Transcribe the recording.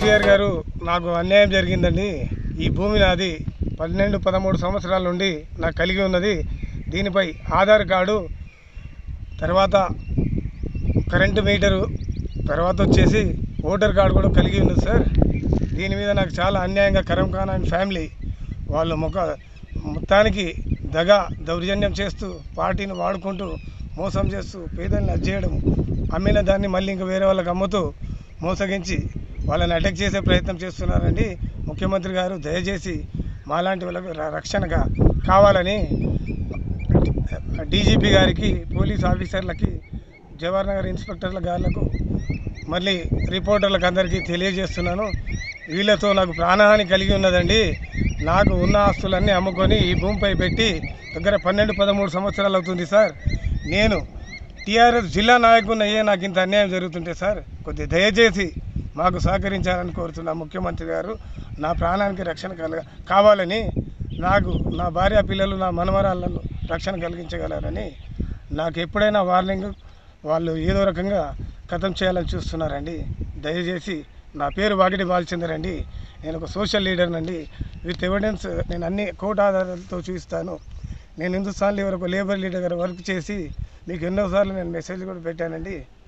కేసీఆర్ గారు నాకు అన్యాయం జరిగిందండి ఈ భూమి నాది పన్నెండు పదమూడు సంవత్సరాల నుండి నాకు కలిగి ఉన్నది దీనిపై ఆధార్ కార్డు తర్వాత కరెంటు మీటరు తర్వాత వచ్చేసి ఓటర్ కార్డు కూడా కలిగి ఉంది సార్ దీని మీద నాకు చాలా అన్యాయంగా కరం ఖాన్ అండ్ ఫ్యామిలీ వాళ్ళు మొక్క మొత్తానికి దగ దౌర్జన్యం చేస్తూ పార్టీని వాడుకుంటూ మోసం చేస్తూ పేదల్ని అజ్జేయడం అమ్మిన దాన్ని మళ్ళీ ఇంకా వేరే వాళ్ళకి అమ్ముతూ మోసగించి వాళ్ళని అటాక్ చేసే ప్రయత్నం చేస్తున్నారండి ముఖ్యమంత్రి గారు దయచేసి మాలాంటి వాళ్ళకు ర- రక్షణగా కావాలని డీజీపీ గారికి పోలీస్ ఆఫీసర్లకి జవహర్ నగర్ ఇన్స్పెక్టర్ల గారులకు మళ్ళీ రిపోర్టర్లకు అందరికీ తెలియజేస్తున్నాను వీళ్ళతో నాకు ప్రాణహాని కలిగి ఉన్నదండి నాకు ఉన్న ఆస్తులన్నీ అమ్ముకొని ఈ భూమిపై పెట్టి దగ్గర పన్నెండు పదమూడు సంవత్సరాలు అవుతుంది సార్ నేను టీఆర్ఎస్ జిల్లా నాయకున్న ఏ నాకు ఇంత అన్యాయం జరుగుతుంటే సార్ కొద్దిగా దయచేసి మాకు సహకరించాలని కోరుతున్నా ముఖ్యమంత్రి గారు నా ప్రాణానికి రక్షణ కలగ కావాలని నాకు నా భార్య పిల్లలు నా మనమరాలను రక్షణ కలిగించగలరని నాకు ఎప్పుడైనా వార్నింగ్ వాళ్ళు ఏదో రకంగా కథం చేయాలని చూస్తున్నారండి దయచేసి నా పేరు వాకిటి బాల్చిందరండి నేను ఒక సోషల్ లీడర్నండి విత్ ఎవిడెన్స్ నేను అన్ని కోర్టు ఆధారాలతో చూపిస్తాను నేను హిందుస్థాన్ లీవర్ ఒక లేబర్ లీడర్ వర్క్ చేసి మీకు ఎన్నోసార్లు నేను మెసేజ్ కూడా పెట్టానండి